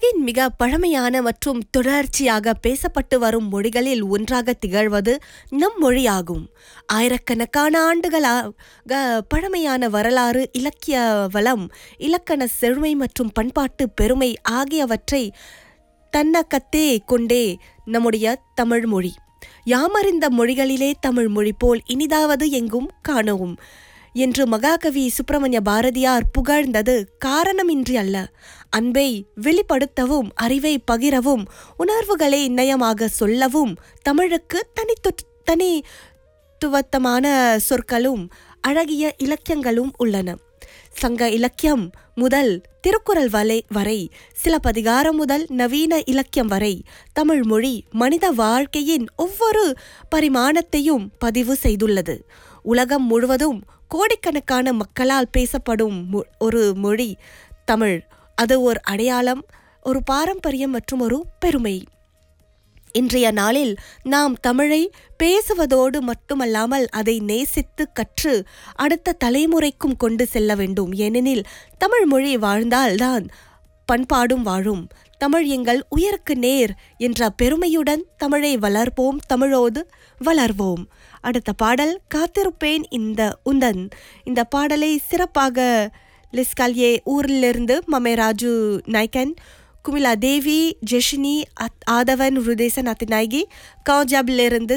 உலகின் மிக பழமையான மற்றும் தொடர்ச்சியாக பேசப்பட்டு வரும் மொழிகளில் ஒன்றாக திகழ்வது நம் மொழியாகும் ஆயிரக்கணக்கான ஆண்டுகளாக பழமையான வரலாறு இலக்கிய வளம் இலக்கண செழுமை மற்றும் பண்பாட்டு பெருமை ஆகியவற்றை தன்னகத்தே கொண்டே நம்முடைய தமிழ் மொழி யாமறிந்த மொழிகளிலே தமிழ் மொழி போல் இனிதாவது எங்கும் காணவும் என்று மகாகவி சுப்பிரமணிய பாரதியார் புகழ்ந்தது காரணமின்றி அல்ல அன்பை வெளிப்படுத்தவும் அறிவை பகிரவும் உணர்வுகளை நயமாக சொல்லவும் தமிழுக்கு தனித்து தனித்துவத்தமான சொற்களும் அழகிய இலக்கியங்களும் உள்ளன சங்க இலக்கியம் முதல் திருக்குறள் வலை வரை சிலப்பதிகாரம் முதல் நவீன இலக்கியம் வரை தமிழ் மொழி மனித வாழ்க்கையின் ஒவ்வொரு பரிமாணத்தையும் பதிவு செய்துள்ளது உலகம் முழுவதும் கோடிக்கணக்கான மக்களால் பேசப்படும் மொ- ஒரு மொழி தமிழ் அது ஒரு அடையாளம் ஒரு பாரம்பரியம் மற்றும் ஒரு பெருமை இன்றைய நாளில் நாம் தமிழை பேசுவதோடு மட்டுமல்லாமல் அதை நேசித்து கற்று அடுத்த தலைமுறைக்கும் கொண்டு செல்ல வேண்டும் ஏனெனில் தமிழ் மொழி வாழ்ந்தால்தான் பண்பாடும் வாழும் தமிழ் எங்கள் உயிருக்கு நேர் என்ற பெருமையுடன் தமிழை வளர்ப்போம் தமிழோடு வளர்வோம் அடுத்த பாடல் காத்திருப்பேன் இந்த உந்தன் இந்த பாடலை சிறப்பாக லிஸ்கால்யே ஊரிலிருந்து மமே ராஜு நாய்க்கன் குமிலா தேவி ஜெஷினி அத்- ஆதவன் ருதேசன் அத்திநாயகி காஜாபிலிருந்து